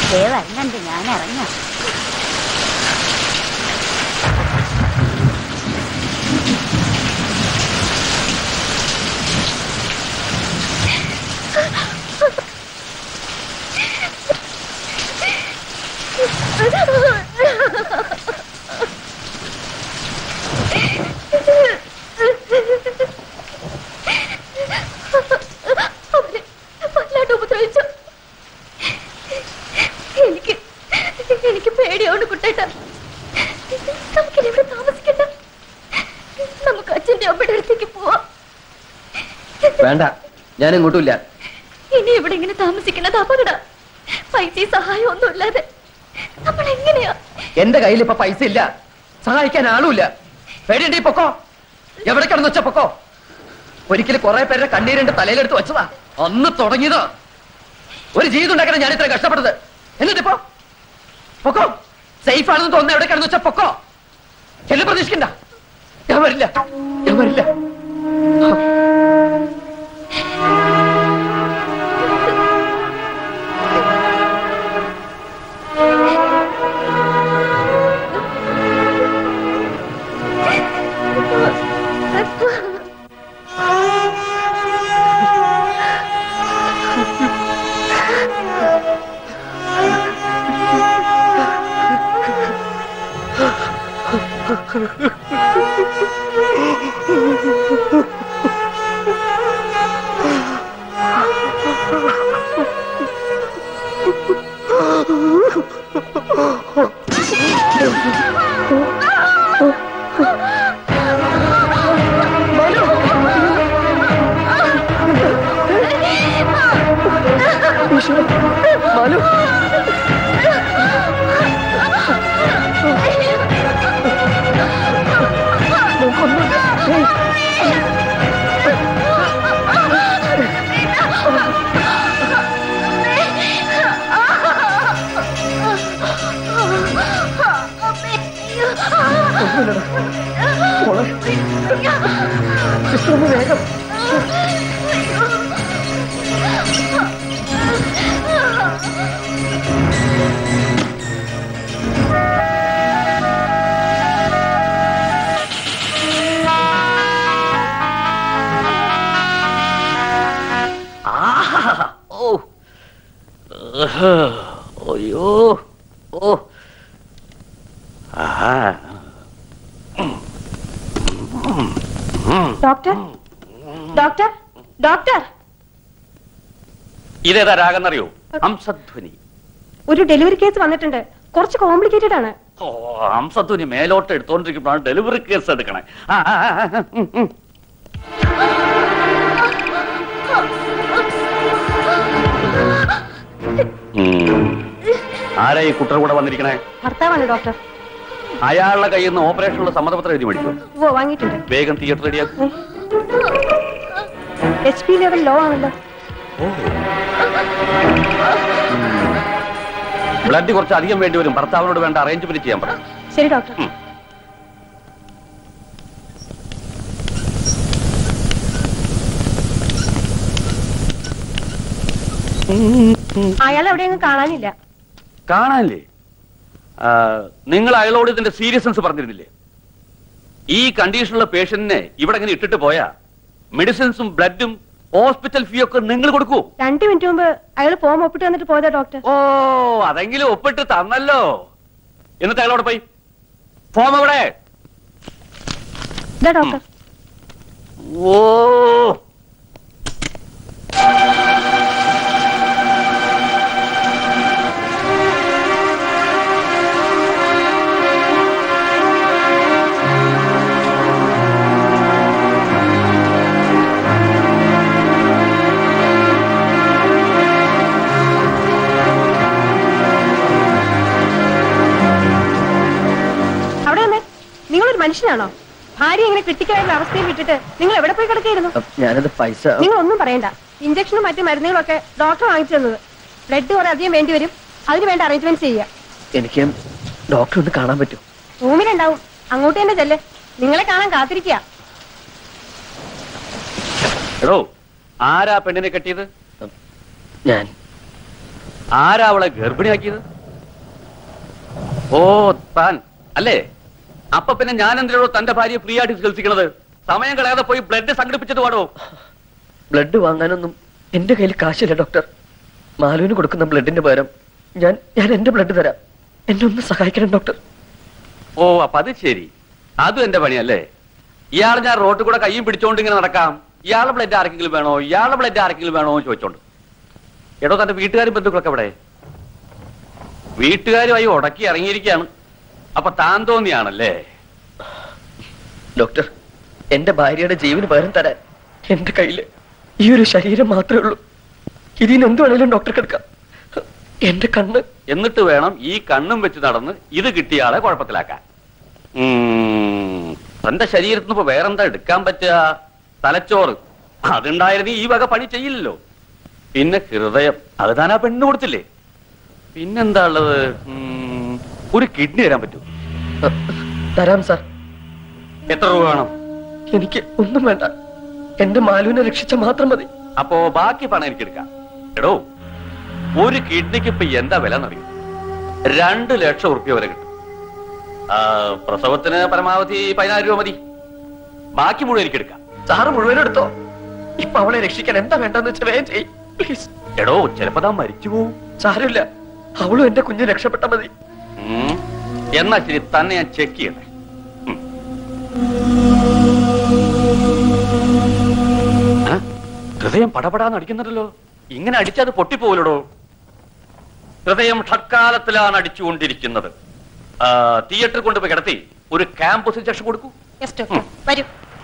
ദേ വരുന്നുണ്ട് ഞാൻ ഇറങ്ങാം അവരെ വല്ലാണ്ട് ഉപദ്രവിച്ചു എനിക്ക് എനിക്ക് പേടിയോണ്ട് കുട്ടേട്ട നമുക്കിനി ഇവിടെ താമസിക്കണ്ട നമുക്ക് അച്ഛന്റെ അമ്മയുടെ അടുത്തേക്ക് പോവാം വേണ്ട ഞാൻ ഇങ്ങോട്ടുമില്ല ഇനി ഇവിടെ ഇങ്ങനെ താമസിക്കുന്നത് അപകട പൈസ സഹായം ഒന്നും ഇല്ലാതെ നമ്മൾ എങ്ങനെയാ എന്റെ കയ്യിൽ ഇപ്പൊ പൈസ ഇല്ല സഹായിക്കാൻ ആളുമില്ല പേടിയുണ്ട് പൊക്കോ എവിടെ കിടന്ന് വെച്ച പൊക്കോ ഒരിക്കലും കുറെ പേരുടെ കണ്ണീരിന്റെ തലയിലെടുത്ത് വെച്ചതാ അന്ന് തുടങ്ങിയതാ ഒരു ജീവിതം ഉണ്ടാക്കണം ഞാൻ ഇത്ര കഷ്ടപ്പെട്ടത് എന്നിട്ടിപ്പോ പൊക്കോ സേഫ് ആണെന്ന് തോന്നുന്ന എവിടെ കിടന്ന് വെച്ച പൊക്കോ എന്നെ പ്രതീക്ഷിക്കണ്ട ഞാൻ വരില്ല ഞാൻ വരില്ല വേഗം ആഹാ. ഓ ആഹാ. അയ്യോ ഓ ആഹാ. ഡോക്ടർ ഡോക്ടർ ഡോക്ടർ ഇതേതാ രാഗെന്നറിയോ ഹംസധ്വനി ഒരു ഡെലിവറി കേസ് വന്നിട്ടുണ്ട് കുറച്ച് കോംപ്ലിക്കേറ്റഡ് ആണ് ഓ ഹംസധ്വനി മേലോട്ട് എടുത്തോണ്ടിരിക്കുമ്പോഴാണ് ഡെലിവറി കേസ് എടുക്കണേ ആ, ആ, ആ, ഉം, ഉം. ഉം. ആരാ ഈ കുട്ടർ കൂടെ വന്നിരിക്കണേ ഭർത്താവാണ് ഡോക്ടർ അയാളുടെ കയ്യിൽ നിന്ന് ഓപ്പറേഷനുള്ള സമ്മതപത്രം എഴുതി മേടിച്ചു ഓ വാങ്ങിയിട്ടുണ്ട് വേഗം തിയേറ്റർ റെഡിയാക്കും എച്ച് പി ലെവൽ ലോ ആണല്ലോ ബ്ലഡ് കുറച്ച് അധികം വേണ്ടി വരും ഭർത്താവിനോട് വേണ്ട അറേഞ്ച്മെന്റ് ചെയ്യാൻ പറയും ശരി ഡോക്ടർ അയാൾ എവിടെയെങ്കിലും കാണാനില്ല കാണാനില്ലേ ആ, നിങ്ങൾ അയാളോട് ഇതിന്റെ സീരിയസ്നെസ് പറഞ്ഞിരുന്നില്ലേ ഈ കണ്ടീഷനുള്ള പേഷ്യന്റിനെ ഇവിടെ ഇങ്ങനെ ഇട്ടിട്ട് പോയാ മെഡിസിൻസും ബ്ലഡും ഹോസ്പിറ്റൽ ഫീ ഒക്കെ നിങ്ങൾ കൊടുക്കൂ രണ്ടു മിനിറ്റ് മുമ്പ് അയാൾ ഫോം ഒപ്പിട്ട് വന്നിട്ട് പോയതാ ഡോക്ടർ ഓ അതെങ്കിലും ഒപ്പിട്ട് തന്നല്ലോ എന്നിട്ട് അയാളോട് പോയി ഫോം എവിടെ ഇതാ ഡോക്ടർ ഓ അവിടെ വന്നേ നിങ്ങളൊരു മനുഷ്യനാണോ ഭാര്യ ഇങ്ങനെ ക്രിട്ടിക്കലായിട്ടുള്ള അവസ്ഥയിൽ വിട്ടിട്ട് നിങ്ങൾ എവിടെ പോയി കിടക്കായിരുന്നു ഞാനത് പൈസ നിങ്ങൾ ഒന്നും പറയണ്ട ഇഞ്ചക്ഷനും മറ്റു മരുന്നുകളൊക്കെ ഡോക്ടർ വാങ്ങിച്ചു തന്നത് ബ്ലഡ് കുറെ അധികം വേണ്ടി വരും അതിന് വേണ്ട അറേഞ്ച്മെന്റ് ചെയ്യുക എനിക്ക് ഡോക്ടറെ ഒന്ന് കാണാൻ പറ്റും റൂമിലുണ്ടാവും അങ്ങോട്ട് തന്നെ ചെല്ല് നിങ്ങളെ കാണാൻ കാത്തിരിക്കുക എടോ ആരാ പെണ്ണിനെ കെട്ടിയത് ഞാൻ ആരാ അവളെ ഗർഭിണിയാക്കിയത് ഓ താൻ അല്ലേ അപ്പൊ പിന്നെ ഞാൻ എന്തിനാണോ തന്റെ ഭാര്യയെ ഫ്രീ ആയിട്ട് ചികിത്സിക്കണത് സമയം കളയാതെ പോയി ബ്ലഡ് സംഘടിപ്പിച്ചിട്ട് പാടോ ബ്ലഡ് വാങ്ങാനൊന്നും എന്റെ കയ്യിൽ കാശില്ല ഡോക്ടർ മാലുവിന് കൊടുക്കുന്ന ബ്ലഡിന്റെ പകരം ഞാൻ ഞാൻ എന്റെ ബ്ലഡ് തരാം എന്നെ ഒന്ന് സഹായിക്കണം ഡോക്ടർ ഓ അപ്പൊ അത് ശരി അതും എന്റെ പണിയല്ലേ ഇയാൾ ഞാൻ റോട്ടിൽ കൂടെ കയ്യും പിടിച്ചോണ്ട് ഇങ്ങനെ നടക്കാം ഇയാളെ ബ്ലഡ് ആർക്കെങ്കിലും വേണോ ഇയാളെ ബ്ലഡ് ആർക്കെങ്കിലും വേണോ എന്ന് ചോദിച്ചോണ്ട് എടോ തന്റെ വീട്ടുകാരും ബന്ധുക്കളൊക്കെ എവിടെ വീട്ടുകാരുമായി ഉടക്കി ഇറങ്ങിയിരിക്കുകയാണ് അപ്പൊ താൻ തോന്നിയാണല്ലേ ഡോക്ടർ എന്റെ ഭാര്യയുടെ ജീവന് പകരം തരാൻ എന്റെ കയ്യില് ഈ ഒരു ശരീരം മാത്രമേ ഉള്ളൂ ഇതിന് എന്ത് വേണേലും ഡോക്ടർക്ക് എടുക്കാം എന്റെ കണ്ണ് എന്നിട്ട് വേണം ഈ കണ്ണും വെച്ച് നടന്ന് ഇത് കിട്ടിയ ആളെ കുഴപ്പത്തിലാക്കാൻ ഉം, തന്റെ ശരീരത്തിന് ഇപ്പൊ വേറെന്താ എടുക്കാൻ പറ്റുക തലച്ചോറ് അതുണ്ടായിരുന്നു ഈ വക പണി ചെയ്യില്ലല്ലോ പിന്നെ ഹൃദയം അത് താൻ ആ പെണ്ണ് കൊടുത്തില്ലേ പിന്നെന്താ ഉള്ളത് ഉം, ഒരു കിഡ്നി തരാൻ പറ്റൂ തരാം സാർ എത്ര രൂപ വേണം എനിക്ക് ഒന്നും വേണ്ട എന്റെ മാലുവിനെ രക്ഷിച്ച മാത്രം മതി അപ്പോ ബാക്കി പണം എനിക്ക് എടുക്കാം എടോ ഒരു കിഡ്നിക്ക് ഇപ്പൊ എന്താ വില എന്നറിയോ രണ്ട് ലക്ഷം ഉറുപ്പ്യ വരെ കിട്ടും ആ, പ്രസവത്തിന് പരമാവധി പതിനായിരം രൂപ മതി ബാക്കി മുഴുവൻ എനിക്ക് എടുക്കാം സാറ് മുഴുവനും എടുത്തോ ഇപ്പൊ അവളെ രക്ഷിക്കാൻ എന്താ വേണ്ടെന്ന് വെച്ചാൽ വേഗം ചെയ് പ്ലീസ് എടോ ചിലപ്പോ താൻ മരിച്ചു പോവും സാരമില്ല അവളും എന്റെ കുഞ്ഞ് രക്ഷപ്പെട്ട മതി ഉം. എന്നാ ശരി തന്നെ ഞാൻ ചെക്ക് ചെയ്യട്ടെ ഉം. ആ? ഹൃദയം പടപടാന്ന് അടിക്കുന്നുണ്ടല്ലോ ഇങ്ങനെ അടിച്ചത് പൊട്ടിപ്പോലടോ ഹൃദയം ഷഡ്കാലത്തിലാണ് അടിച്ചുകൊണ്ടിരിക്കുന്നത് ആ, തിയേറ്ററിൽ കൊണ്ടുപോയി കിടത്തി ഒരു ക്യാമ്പസ് ഇഞ്ചക്ഷൻ കൊടുക്കൂ യെസ് ഡോക്ടർ വരൂ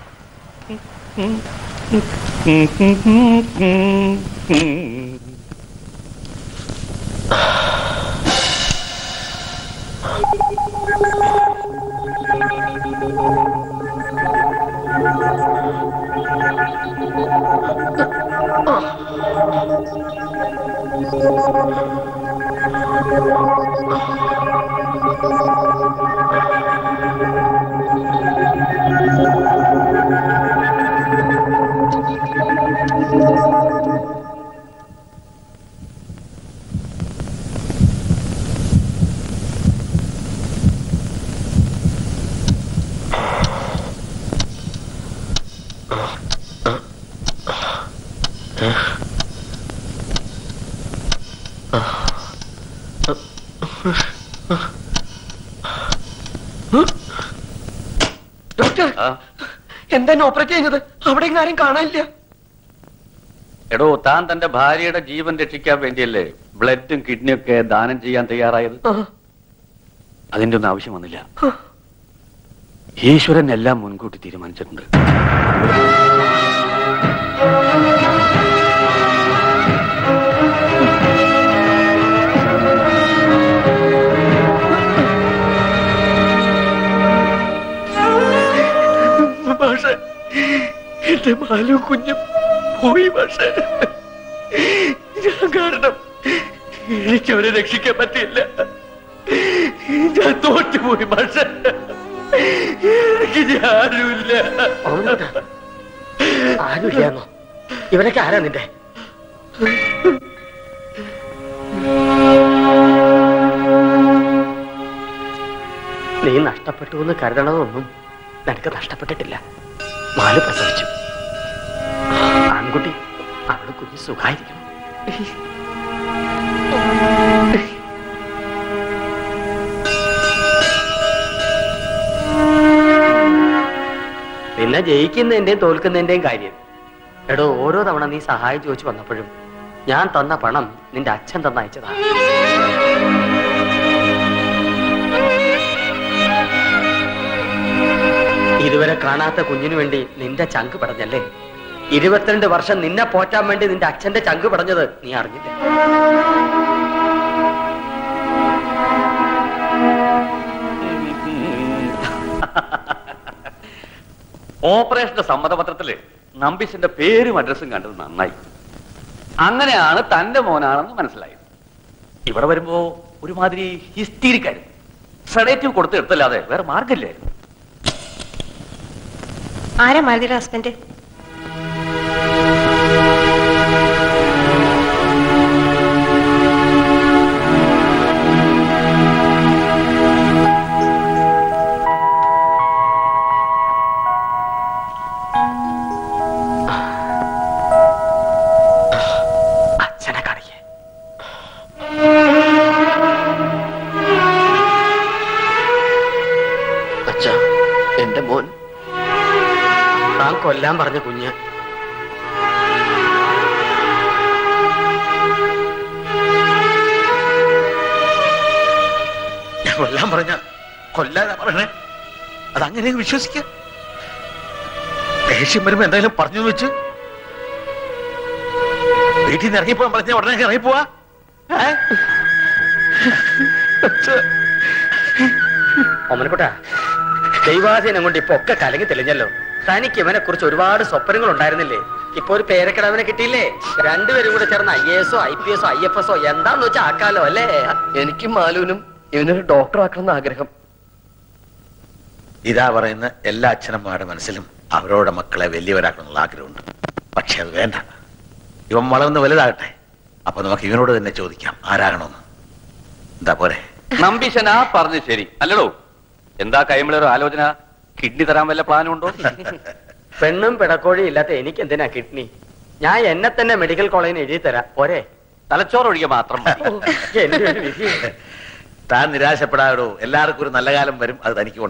ഡോക്ടർ ആ, എന്താ ഓപ്പറേറ്റ് ചെയ്യുന്നത് അവിടെ ഇങ്ങ് ആരും കാണാനില്ല എടോ താൻ തന്റെ ഭാര്യയുടെ ജീവൻ രക്ഷിക്കാൻ വേണ്ടിയല്ലേ ബ്ലഡും കിഡ്നിയും ഒക്കെ ദാനം ചെയ്യാൻ തയ്യാറായത് ആ, അതിന്റെ ഒന്നും ആവശ്യം വന്നില്ല ഈശ്വരൻ എല്ലാം മുൻകൂട്ടി തീരുമാനിച്ചിട്ടുണ്ട് മാഷെ എന്റെ മാലു കുഞ്ഞും പോയി മാഷെ ഞാൻ കാരണം എനിക്ക് അവരെ രക്ഷിക്കാൻ പറ്റിയില്ല ഞാൻ തോറ്റുപോയി മാഷെ എനിക്ക് ഞാനുമില്ല ആരുമില്ലാന്നോ ഇവരൊക്കെ ആരാ നിന്റെ നീ നഷ്ടപ്പെട്ടു എന്ന് കരുതണതൊന്നും നിനക്ക് നഷ്ടപ്പെട്ടിട്ടില്ല മാല് പ്രസവിച്ചു ആൺകുട്ടി അവള് കുഞ്ഞ് സുഖായിരിക്കണം പിന്നെ ജയിക്കുന്നതിന്റെയും തോൽക്കുന്നതിന്റെയും കാര്യം എടോ ഓരോ തവണ നീ സഹായം ചോദിച്ചു വന്നപ്പോഴും ഞാൻ തന്ന പണം നിന്റെ അച്ഛൻ തന്നയച്ചതാണ് ഇതുവരെ കാണാത്ത കുഞ്ഞിനു വേണ്ടി നിന്റെ ചങ്ക് പടഞ്ഞല്ലേ ഇരുപത്തിരണ്ട് വർഷം നിന്നെ പോറ്റാൻ വേണ്ടി നിന്റെ അച്ഛന്റെ ചങ്ക് പടഞ്ഞത് നീ അറിഞ്ഞില്ല ഓപ്പറേഷന്റെ സമ്മതപത്രത്തില് നമ്പീശന്റെ പേരും അഡ്രസ്സും കണ്ടത് നന്നായി അങ്ങനെയാണ് തന്റെ മോനാണെന്ന് മനസ്സിലായത് ഇവിടെ വരുമ്പോ ഒരുമാതിരി ഹിസ്റ്റീരിക്കായിരുന്നു സെഡേറ്റീവ് കൊടുത്ത് എടുത്തല്ലാതെ വേറെ മാർഗമില്ലായിരുന്നു ആരാ മാലതിയുടെ ഹസ്ബൻഡ് കൊല്ലാൻ പറഞ്ഞ കുഞ്ഞ് ഞാൻ കൊല്ലാൻ പറഞ്ഞ കൊല്ലാനാ പറയണേ അതങ്ങനെ വിശ്വസിക്ക ദേഷ്യം വരുമ്പോ എന്തെങ്കിലും പറഞ്ഞു എന്ന് വെച്ച് വീട്ടിൽ നിന്ന് ഇറങ്ങിപ്പോ പറഞ്ഞ ഉടനെ ഇറങ്ങിപ്പോവാ ഏ? ഒമനക്കുട്ട ദൈവാധീനം കൊണ്ട് ഇപ്പൊ ഒക്കെ കലങ്ങി തെളിഞ്ഞല്ലോ തനിക്ക് ഇവനെ കുറിച്ച് ഒരുപാട് സ്വപ്നങ്ങൾ ഉണ്ടായിരുന്നില്ലേ ഇപ്പൊ ഒരു പേരക്കിടവനെ കിട്ടിയില്ലേ രണ്ടുപേരും കൂടെ ചേർന്ന് ഐ എസോ ഐ പി എസോ ഐ എഫ് എസോ എന്താന്ന് വെച്ചാൽ ആക്കാലോ അല്ലേ എനിക്കും മാലുവിനും ഇവനൊരു ഡോക്ടർ ആക്കണം എന്ന് ആഗ്രഹം ഇതാ പറയുന്ന എല്ലാ അച്ഛനമ്മമാരുടെ മനസ്സിലും അവരോടെ മക്കളെ വലിയവരാക്കണമെന്നുള്ള ആഗ്രഹമുണ്ട് പക്ഷെ അത് വേണ്ട ഇവൻ വളർന്ന് വലുതാകട്ടെ അപ്പൊ നമുക്ക് ഇവനോട് തന്നെ ചോദിക്കാം ആരാകണമെന്ന് എന്താ പോരെ നമ്പീശൻ ആ പറഞ്ഞു ശരി അല്ലടോ എന്താ കൈമിളൊരു ആലോചന കിഡ്നി തരാൻ വല്ല പ്ലാനും ഉണ്ടോ പെണ്ണും പിടക്കോഴിയും ഇല്ലാത്ത എനിക്ക് എന്തിനാ കിഡ്നി ഞാൻ എന്നെ തന്നെ മെഡിക്കൽ കോളേജിന് എഴുതി തരാം പോരെ തലച്ചോറൊഴികെ മാത്രം മതി. എന്റെ ഒരു വിധി താൻ നിരാശപ്പെടാടോ എല്ലാവർക്കും ഒരു നല്ല കാലം വരും അത് തനിക്ക്